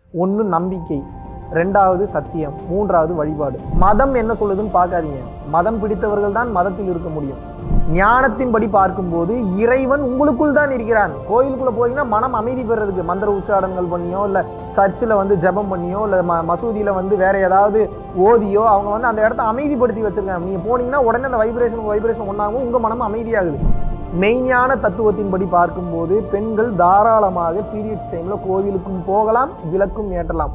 ஒன்று நம்பிக்கை ரெண்டாவது சத்தியம் மூன்றாவது வழிபாடு மதம் என்ன சொல்லுதுன்னு பார்க்காதீங்க மதம் பிடித்தவர்கள் தான் மதத்தில் இருக்க முடியும் ஞானத்தின்படி பார்க்கும்போது இறைவன் உங்களுக்குள் தான் இருக்கிறான் கோயிலுக்குள்ள போனீங்கன்னா மனம் அமைதி பெறதுக்கு மந்திர உச்சாடனங்கள் பண்ணியோ இல்லை சர்ச்சில் வந்து ஜெபம் பண்ணியோ இல்லை ம மசூதியில் வந்து வேற ஏதாவது ஓதியோ அவங்க வந்து அந்த இடத்த அமைதிப்படுத்தி வச்சிருக்காங்க நீங்கள் போனீங்கன்னா உடனே அந்த வைப்ரேஷன் வைப்ரேஷன் ஒன்றாகும் உங்கள் மனம் அமைதியாகுது மெய்ஞான தத்துவத்தின்படி பார்க்கும்போது பெண்கள் தாராளமாக பீரியட்ஸ் டைமில் கோவிலுக்கும் போகலாம் விளக்கும் ஏற்றலாம்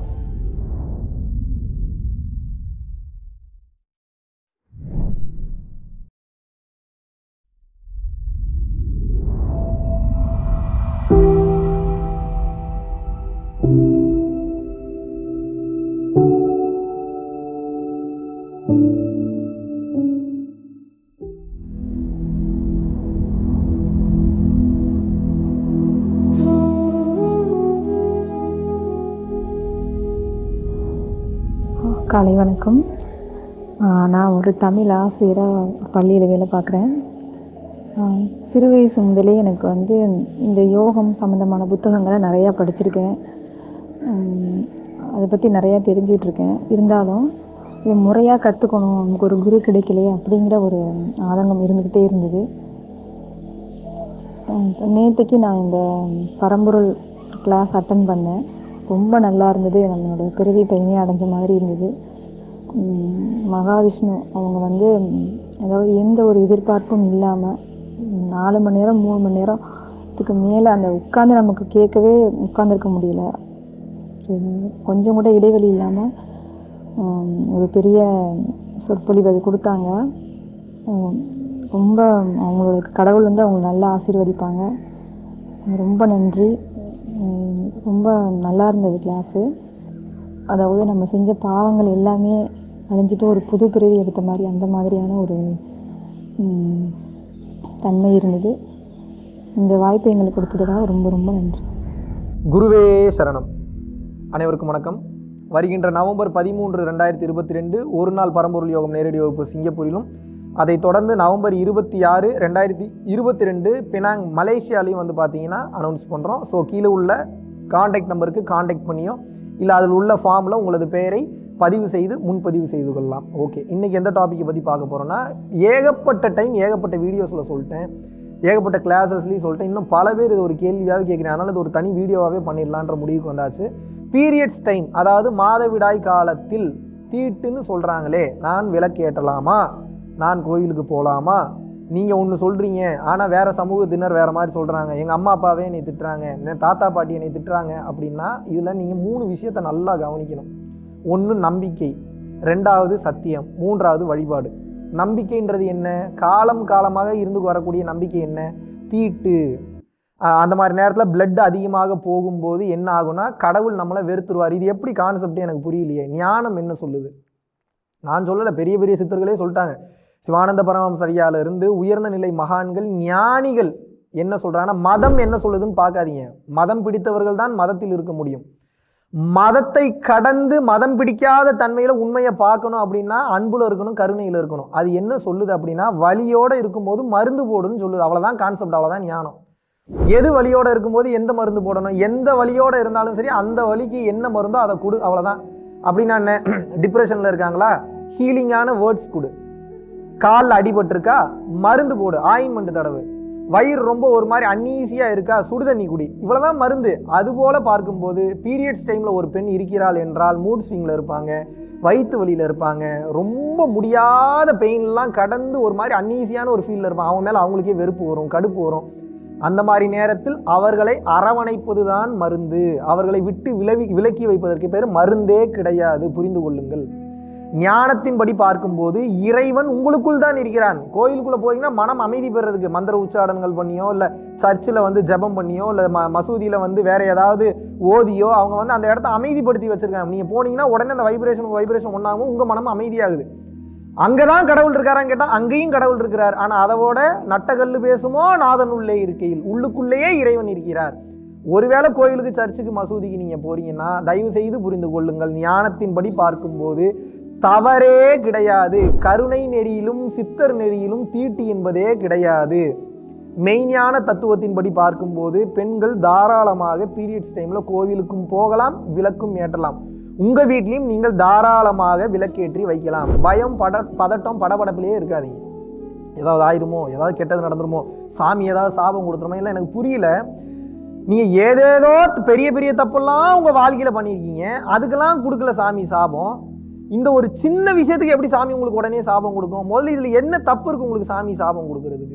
காலை வணக்கம் ஆஹ் நான் ஒரு தமிழ் ஆசிரியராக பள்ளியில் வேலை பார்க்குறேன் ஆஹ் சிறு வயசு முதலே எனக்கு வந்து இந்த யோகம் சம்மந்தமான புத்தகங்களை நிறையா படிச்சிருக்கேன் உம் அதை பற்றி நிறையா தெரிஞ்சுட்டு இருக்கேன் இருந்தாலும் இதை முறையாக கற்றுக்கணும் நமக்கு ஒரு குரு கிடைக்கலையே அப்படிங்கிற ஒரு ஆதங்கம் இருந்துக்கிட்டே இருந்தது நேற்றுக்கு நான் இந்த பரம்பொருள் கிளாஸ் அட்டன் பண்ணேன் ரொம்ப நல்லா இருந்தது நம்மளோட பிறவி பயனே அடைஞ்ச மாதிரி இருந்தது உம் மகாவிஷ்ணு அவங்க வந்து உம், அதாவது எந்த ஒரு எதிர்பார்ப்பும் இல்லாமல் நாலு மணி நேரம் மூணு மணி நேரத்துக்கு மேலே அந்த உட்காந்து நமக்கு கேட்கவே உட்காந்துருக்க முடியல உம், கொஞ்சம் கூட இடைவெளி இல்லாமல் ஒரு பெரிய சொற்பொழிவு அது கொடுத்தாங்க உம், ரொம்ப அவங்களோட கடவுள் வந்து அவங்க நல்லா ஆசீர்வதிப்பாங்க ரொம்ப நன்றி உம், ரொம்ப நல்லா இருந்தது கிளாஸு அதாவது நம்ம செஞ்ச பாவங்கள் எல்லாமே அழிஞ்சிட்டு ஒரு புது பிறவி எடுத்த மாதிரி அந்த மாதிரியான ஒரு உம், தன்மை இருந்தது இந்த வாய்ப்பை எங்களுக்கு கொடுத்ததுக்காக ரொம்ப ரொம்ப நன்றி குருவே சரணம் அனைவருக்கும் வணக்கம் வருகின்ற நவம்பர் பதிமூன்று ரெண்டாயிரத்தி இருபத்தி ரெண்டு ஒரு நாள் பரம்பொருள் யோகம் நேரடி வகுப்பு சிங்கப்பூரிலும் அதைத் தொடர்ந்து நவம்பர் இருபத்தி ஆறு ரெண்டாயிரத்தி இருபத்தி ரெண்டு பினாங் மலேசியாலையும் வந்து பார்த்தீங்கன்னா அனௌன்ஸ் பண்ணுறோம் ஸோ கீழே உள்ள காண்டாக்ட் நம்பருக்கு காண்டாக்ட் பண்ணியோ இல்லை அதில் உள்ள ஃபார்மில் உங்களது பெயரை பதிவு செய்து முன்பதிவு செய்து கொள்ளலாம் ஓகே இன்றைக்கி எந்த டாப்பிக்கை பற்றி பார்க்க போகிறோன்னா ஏகப்பட்ட டைம் ஏகப்பட்ட வீடியோஸில் சொல்லிட்டேன் ஏகப்பட்ட கிளாஸஸ்லேயும் சொல்லிட்டேன் இன்னும் பல பேர் இது ஒரு கேள்வியாகவே கேட்குறேன் அதனால் இது ஒரு தனி வீடியோவாகவே பண்ணிடலான்ற முடிவுக்கு வந்தாச்சு பீரியட்ஸ் டைம் அதாவது மாதவிடாய் காலத்தில் தீட்டுன்னு சொல்கிறாங்களே நான் விளக்கேற்றலாமா நான் கோயிலுக்கு போகலாமா நீங்கள் ஒன்று சொல்கிறீங்க ஆனால் வேறு சமூகத்தினர் வேறு மாதிரி சொல்கிறாங்க எங்கள் அம்மா அப்பாவே என்னை திட்டுறாங்க என் தாத்தா பாட்டி என்னை திட்டுறாங்க அப்படின்னா இதில் நீங்கள் மூணு விஷயத்தை நல்லா கவனிக்கணும் ஒன்று நம்பிக்கை ரெண்டாவது சத்தியம் மூன்றாவது வழிபாடு நம்பிக்கைன்றது என்ன காலம் காலமாக இருந்து வரக்கூடிய நம்பிக்கை என்ன தீட்டு ஆஹ் அந்த மாதிரி நேரத்தில் blood அதிகமாக போகும்போது என்ன ஆகும்னா கடவுள் நம்மளை வெறுத்துருவார் இது எப்படி கான்செப்ட் எனக்கு புரியலையே ஞானம் என்ன சொல்லுது நான் சொல்லலை பெரிய பெரிய சித்தர்களே சொல்லிட்டாங்க சிவானந்த பரமஹம்சரியால இருந்து உயர்ந்த நிலை மகான்கள் ஞானிகள் என்ன சொல்றாங்கன்னா மதம் என்ன சொல்லுதுன்னு பார்க்காதீங்க மதம் பிடித்தவர்கள் தான் மதத்தில் இருக்க முடியும் மதத்தை கடந்து மதம் பிடிக்காத தன்மையில உண்மையை பார்க்கணும் அப்படின்னா அன்புல இருக்கணும் கருணையில் இருக்கணும் அது என்ன சொல்லுது அப்படின்னா வலியோட இருக்கும்போது மருந்து போடுன்னு சொல்லுது அவ்வளவுதான் கான்செப்ட் அவ்வளவுதான் ஞானம் எது வலியோட இருக்கும்போது எந்த மருந்து போடணும் எந்த வலியோட இருந்தாலும் சரி அந்த வலிக்கு என்ன மருந்தோ அதை கொடு அவ்வளவுதான் அப்படின்னா என்ன டிப்ரெஷன்ல இருக்காங்களா ஹீலிங்கான வேர்ட்ஸ் கொடு காலில் அடிபட்டிருக்கா மருந்து போடு ஆயின்மெண்ட் தடவு வயிறு ரொம்ப ஒரு மாதிரி அன்ஈஸியாக இருக்கா சுடுதண்ணி குடி இவ்வளோதான் மருந்து அதுபோல் பார்க்கும்போது பீரியட்ஸ் டைமில் ஒரு பெண் இருக்கிறாள் என்றால் மூட் ஸ்விங்கில் இருப்பாங்க வயிற்று வலியில் இருப்பாங்க ரொம்ப முடியாத பெயின்லாம் கடந்து ஒரு மாதிரி அன்ஈஸியான ஒரு ஃபீலில் இருப்பாங்க அவங்க மேலே அவங்களுக்கே வெறுப்பு வரும் கடுப்பு வரும் அந்த மாதிரி நேரத்தில் அவர்களை அரவணைப்பது தான் மருந்து அவர்களை விட்டு விலவி விலக்கி வைப்பதற்கு பேர் மருந்தே கிடையாது புரிந்து கொள்ளுங்கள் ஞானத்தின்படி பார்க்கும்போது இறைவன் உங்களுக்குள் தான் இருக்கிறான் கோயிலுக்குள்ள போறீங்கன்னா மனம் அமைதி பெறதுக்கு மந்திர உச்சாடனங்கள் பண்ணியோ இல்லை சர்ச்சில் வந்து ஜெபம் பண்ணியோ இல்லை ம மசூதியில் வந்து வேற ஏதாவது ஓதியோ அவங்க வந்து அந்த இடத்த அமைதிப்படுத்தி வச்சிருக்காங்க நீங்கள் போனீங்கன்னா உடனே அந்த வைப்ரேஷன் வைப்ரேஷன் ஒன்றாகும் உங்கள் மனம் அமைதியாகுது அங்கே தான் கடவுள் இருக்காரான்னு கேட்டால் அங்கேயும் கடவுள் இருக்கிறார் ஆனால் அதோட நட்டகல்லு பேசுமோ நாதன் உள்ளே இருக்கையில் உள்ளுக்குள்ளேயே இறைவன் இருக்கிறார் ஒருவேளை கோயிலுக்கு சர்ச்சுக்கு மசூதிக்கு நீங்கள் போறீங்கன்னா தயவு செய்து புரிந்து கொள்ளுங்கள் ஞானத்தின்படி பார்க்கும்போது தவறே கிடையாது கருணை நெறியிலும் சித்தர் நெறியிலும் தீட்டு என்பதே கிடையாது மெய்ஞான தத்துவத்தின்படி பார்க்கும்போது பெண்கள் தாராளமாக பீரியட்ஸ் டைமில் கோவிலுக்கும் போகலாம் விளக்கும் ஏற்றலாம் உங்கள் வீட்லேயும் நீங்கள் தாராளமாக விளக்கேற்றி வைக்கலாம் பயம் பட பதட்டம் படபடப்பிலேயே இருக்காதீங்க ஏதாவது ஆயிருமோ ஏதாவது கெட்டது நடந்துருமோ சாமி ஏதாவது சாபம் கொடுத்துருமோ இல்லை எனக்கு புரியல நீங்கள் ஏதேதோ பெரிய பெரிய தப்பெல்லாம் உங்கள் வாழ்க்கையில் பண்ணியிருக்கீங்க அதுக்கெல்லாம் கொடுக்கல சாமி சாபம் இந்த ஒரு சின்ன விஷயத்துக்கு எப்படி சாமி உங்களுக்கு உடனே சாபம் கொடுக்கும் முதல்ல இதில் என்ன தப்பு இருக்கு உங்களுக்கு சாமி சாபம் கொடுக்கறதுக்கு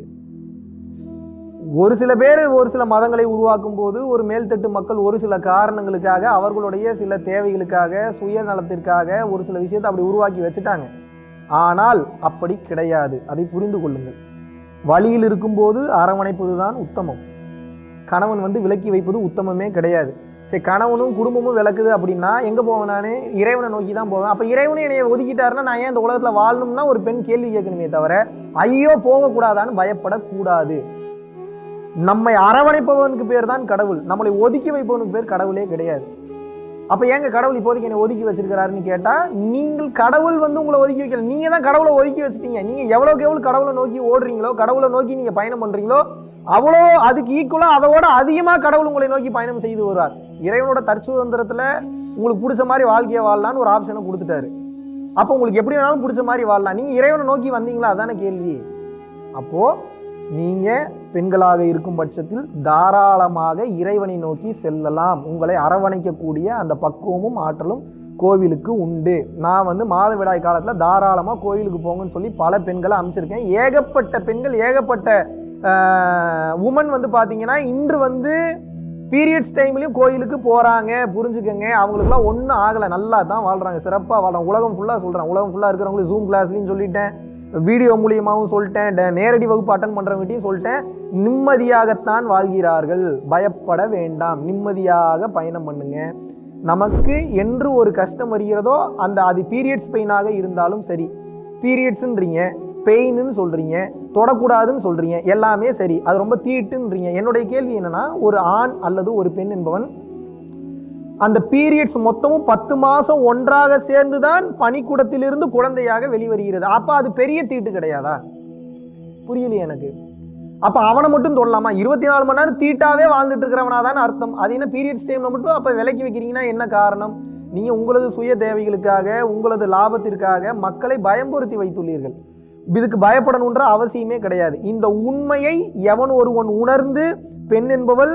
ஒரு சில பேர் ஒரு சில மதங்களை உருவாக்கும் போது ஒரு மேல்தட்டு மக்கள் ஒரு சில காரணங்களுக்காக அவர்களுடைய சில தேவைகளுக்காக சுயநலத்திற்காக ஒரு சில விஷயத்தை அப்படி உருவாக்கி வச்சுட்டாங்க ஆனால் அப்படி கிடையாது அதை புரிந்து கொள்ளுங்கள் வழியில் இருக்கும்போது அரவணைப்பது தான் உத்தமம் கணவன் வந்து விலக்கி வைப்பது உத்தமமே கிடையாது சரி கணவனும் குடும்பமும் விளக்குது அப்படின்னா எங்கே போவேன் நான் இறைவனை நோக்கி தான் போவேன் அப்போ இறைவனை என்னைய ஒதுக்கிட்டாருன்னா நான் ஏன் இந்த உலகத்தில் வாழணும்னா ஒரு பெண் கேள்வி கேட்கணுமே தவிர ஐயோ போகக்கூடாதான்னு பயப்படக்கூடாது நம்மை அரவணைப்பவனுக்கு பேர் தான் கடவுள் நம்மளை ஒதுக்கி வைப்பவனுக்கு பேர் கடவுளே கிடையாது அப்ப ஏங்க கடவுள் இப்போதைக்கு என்னை ஒதுக்கி வச்சிருக்கிறாருன்னு கேட்டா நீங்கள் கடவுள் வந்து உங்களை ஒதுக்கி வைக்கல நீங்க தான் கடவுளை ஒதுக்கி வச்சிட்டீங்க நீங்க எவ்வளவுக்கு எவ்வளவு கடவுளை நோக்கி ஓடுறீங்களோ கடவுளை நோக்கி நீங்க பயணம் பண்றீங்களோ அவ்வளோ அதுக்கு ஈக்குவலா அதோட அதிகமா கடவுள் உங்களை நோக்கி பயணம் செய்து வருவார் இறைவனோட தற்சுதந்திரத்துல உங்களுக்கு பிடிச்ச மாதிரி வாழ்க்கையை வாழலாம்னு ஒரு ஆப்ஷனை கொடுத்துட்டாரு அப்போ உங்களுக்கு எப்படி வேணாலும் பிடிச்ச மாதிரி வாழலாம் நீங்க இறைவனை நோக்கி வந்தீங்களா அதானே கேள்வி அப்போ நீங்க பெண்களாக இருக்கும் பட்சத்தில் தாராளமாக இறைவனை நோக்கி செல்லலாம் உங்களை அரவணைக்கக்கூடிய அந்த பக்குவமும் ஆற்றலும் கோவிலுக்கு உண்டு நான் வந்து மாதவிடாய் காலத்தில் தாராளமாக கோவிலுக்கு போங்கன்னு சொல்லி பல பெண்களை அமைச்சிருக்கேன் ஏகப்பட்ட பெண்கள் ஏகப்பட்ட உமன் வந்து பார்த்தீங்கன்னா இன்று வந்து பீரியட்ஸ் டைம்லையும் கோயிலுக்கு போகிறாங்க புரிஞ்சுக்கங்க அவங்களுக்குலாம் ஒன்றும் ஆகலை நல்லா தான் வாழ்கிறாங்க சிறப்பாக வாழ்றாங்க உலகம் ஃபுல்லாக சொல்கிறேன் உலகம் ஃபுல்லாக இருக்கிறவங்களுக்கு ஜூம் கிளாஸ்லையும் சொல்லிட்டேன் வீடியோ மூலியமாகவும் சொல்லிட்டேன் டே- நேரடி வகுப்பு அட்டன் பண்ணுறவங்ககிட்டையும் சொல்லிட்டேன் நிம்மதியாகத்தான் வாழ்கிறார்கள் பயப்பட வேண்டாம் நிம்மதியாக பயணம் பண்ணுங்க நமக்கு என்று ஒரு கஷ்டம் வருகிறதோ அந்த அது பீரியட்ஸ் பெயினாக இருந்தாலும் சரி பீரியட்ஸுன்றீங்க பெயின்னு சொல்கிறீங்க தொடக்கூடாதுன்னு சொல்கிறீங்க எல்லாமே சரி அது ரொம்ப தீட்டுன்றீங்க என்னுடைய கேள்வி என்னன்னா ஒரு ஆண் அல்லது ஒரு பெண் என்பவன் அந்த பீரியட்ஸ் மொத்தமும் பத்து மாசம் ஒன்றாக சேர்ந்து தான் பனிக்கூடத்திலிருந்து குழந்தையாக வெளிவருகிறது அப்ப அது பெரிய தீட்டு கிடையாதா புரியலையே எனக்கு அப்ப அவனை மட்டும் தொடலாமா இருபத்தி நாலு மணி நேரம் தீட்டாவே வாழ்ந்துட்டு இருக்கிறவனா தான் அர்த்தம் அது என்ன பீரியட்ஸ் டைம்ல மட்டும் அப்ப விலக்கி வைக்கிறீங்கன்னா என்ன காரணம் நீங்க உங்களது சுய தேவைகளுக்காக உங்களது லாபத்திற்காக மக்களை பயம்புறுத்தி வைத்துள்ளீர்கள் இதுக்கு பயப்படணுன்ற அவசியமே கிடையாது இந்த உண்மையை எவன் ஒருவன் உணர்ந்து பெண் என்பவள்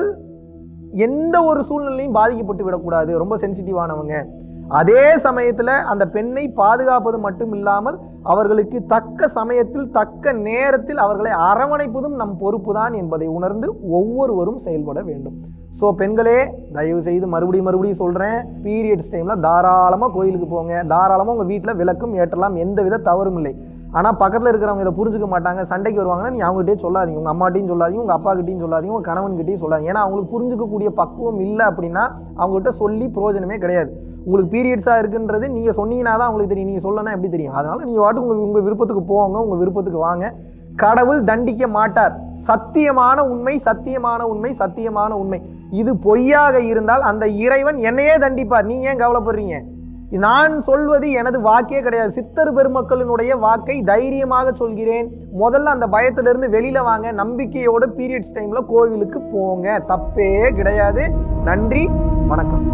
எந்த ஒரு சூழ்நிலையும் பாதிக்கப்பட்டு விடக்கூடாது ரொம்ப சென்சிட்டிவானவங்க அதே சமயத்தில் அந்த பெண்ணை பாதுகாப்பது மட்டும் இல்லாமல் அவர்களுக்கு தக்க சமயத்தில் தக்க நேரத்தில் அவர்களை அரவணைப்பதும் நம் பொறுப்பு தான் என்பதை உணர்ந்து ஒவ்வொருவரும் செயல்பட வேண்டும் ஸோ பெண்களே தயவு செய்து மறுபடியும் மறுபடியும் சொல்கிறேன் பீரியட்ஸ் டைமில் தாராளமாக கோயிலுக்கு போங்க தாராளமாக உங்கள் வீட்டில் விளக்கும் ஏற்றலாம் எந்தவித தவறும் இல்லை ஆனால் பக்கத்தில் இருக்கிறவங்க இதை புரிஞ்சுக்க மாட்டாங்க சண்டைக்கு வருவாங்கன்னா நீ அவங்ககிட்டயே சொல்லாதீங்க உங்கள் அம்மாட்டையும் சொல்லாதீங்க உங்கள் அப்பாக்கிட்டையும் சொல்லாதீங்க உங்கள் கணவன்கிட்டையும் சொல்லாதீங்க ஏன்னா அவங்களுக்கு புரிஞ்சுக்கக்கூடிய பக்குவம் இல்லை அப்படின்னா அவங்ககிட்ட சொல்லி பிரயோஜனமே கிடையாது உங்களுக்கு பீரியட்ஸாக இருக்குன்றது நீங்கள் சொன்னீங்கன்னா தான் அவங்களுக்கு தெரியும் நீங்கள் சொல்லனா எப்படி தெரியும் அதனால் நீங்கள் வாட்டுக்கு உங்கள் உங்கள் விருப்பத்துக்கு போங்க உங்கள் விருப்பத்துக்கு வாங்க கடவுள் தண்டிக்க மாட்டார் சத்தியமான உண்மை சத்தியமான உண்மை சத்தியமான உண்மை இது பொய்யாக இருந்தால் அந்த இறைவன் என்னையே தண்டிப்பார் நீங்க ஏன் கவலைப்படுறீங்க நான் சொல்வது எனது வாக்கே கிடையாது சித்தர் பெருமக்களினுடைய வாக்கை தைரியமாக சொல்கிறேன் முதல்ல அந்த பயத்திலிருந்து வெளியில வாங்க நம்பிக்கையோட பீரியட்ஸ் டைம்ல கோவிலுக்கு போங்க தப்பே கிடையாது நன்றி வணக்கம்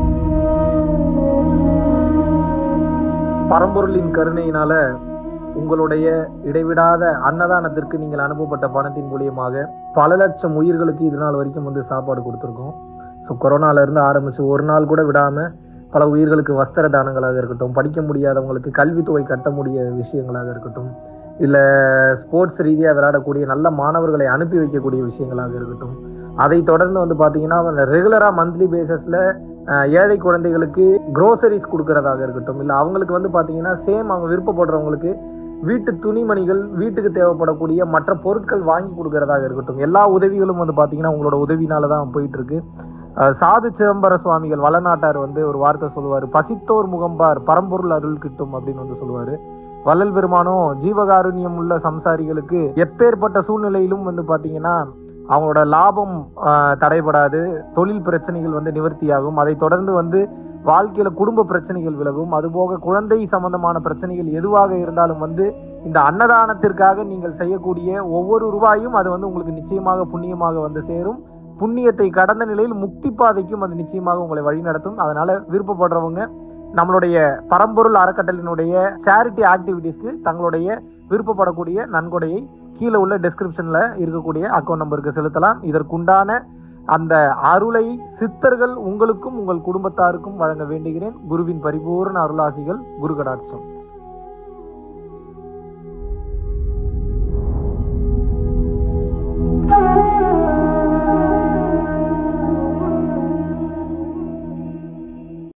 பரம்பொருளின் கருணையினால உங்களுடைய இடைவிடாத அன்னதானத்திற்கு நீங்கள் அனுப்பப்பட்ட பணத்தின் மூலியமாக பல லட்சம் உயிர்களுக்கு இது நாள் வரைக்கும் வந்து சாப்பாடு கொடுத்துருக்கோம் ஸோ கொரோனால இருந்து ஆரம்பிச்சு ஒரு நாள் கூட விடாம பல உயிர்களுக்கு வஸ்திர தானங்களாக இருக்கட்டும் படிக்க முடியாதவங்களுக்கு கல்வித்தொகை கட்ட முடிய விஷயங்களாக இருக்கட்டும் இல்லை ஸ்போர்ட்ஸ் ரீதியாக விளையாடக்கூடிய நல்ல மாணவர்களை அனுப்பி வைக்கக்கூடிய விஷயங்களாக இருக்கட்டும் அதை தொடர்ந்து வந்து பார்த்தீங்கன்னா ரெகுலராக மந்த்லி பேசிஸில் ஏழை குழந்தைகளுக்கு க்ரோசரிஸ் கொடுக்கறதாக இருக்கட்டும் இல்லை அவங்களுக்கு வந்து பார்த்தீங்கன்னா சேம் அவங்க விருப்பப்படுறவங்களுக்கு வீட்டு துணிமணிகள் வீட்டுக்கு தேவைப்படக்கூடிய மற்ற பொருட்கள் வாங்கி கொடுக்கறதாக இருக்கட்டும் எல்லா உதவிகளும் வந்து பார்த்தீங்கன்னா உங்களோட உதவினால தான் போயிட்டு இருக்கு அஹ் சாது சிதம்பர சுவாமிகள் வளநாட்டார் வந்து ஒரு வார்த்தை சொல்லுவார் பசித்தோர் முகம்பார் பரம்பொருள் அருள் கிட்டும் அப்படின்னு வந்து சொல்லுவாரு வள்ளல் பெருமானும் ஜீவகாருண்யம் உள்ள சம்சாரிகளுக்கு எப்பேற்பட்ட சூழ்நிலையிலும் வந்து பார்த்தீங்கன்னா அவங்களோட லாபம் ஆஹ், தடைபடாது தொழில் பிரச்சனைகள் வந்து நிவர்த்தியாகும் அதை தொடர்ந்து வந்து வாழ்க்கையில குடும்ப பிரச்சனைகள் விலகும் அதுபோக குழந்தை சம்பந்தமான பிரச்சனைகள் எதுவாக இருந்தாலும் வந்து இந்த அன்னதானத்திற்காக நீங்கள் செய்யக்கூடிய ஒவ்வொரு ரூபாயும் அது வந்து உங்களுக்கு நிச்சயமாக புண்ணியமாக வந்து சேரும் புண்ணியத்தை கடந்த நிலையில் முக்தி பாதைக்கும் அது நிச்சயமாக உங்களை வழிநடத்தும் அதனால விருப்பப்படுறவங்க நம்மளுடைய பரம்பொருள் அறக்கட்டளினுடைய சேரிட்டி ஆக்டிவிட்டீஸ்க்கு தங்களுடைய விருப்பப்படக்கூடிய நன்கொடையை கீழே உள்ள டெஸ்கிரிப்ஷன்ல இருக்கக்கூடிய அக்கௌண்ட் நம்பருக்கு செலுத்தலாம் இதற்குண்டான அந்த அருளை சித்தர்கள் உங்களுக்கும் உங்கள் குடும்பத்தாருக்கும் வழங்க வேண்டுகிறேன் குருவின் பரிபூர்ண அருளாசிகள் குரு கடாட்சம்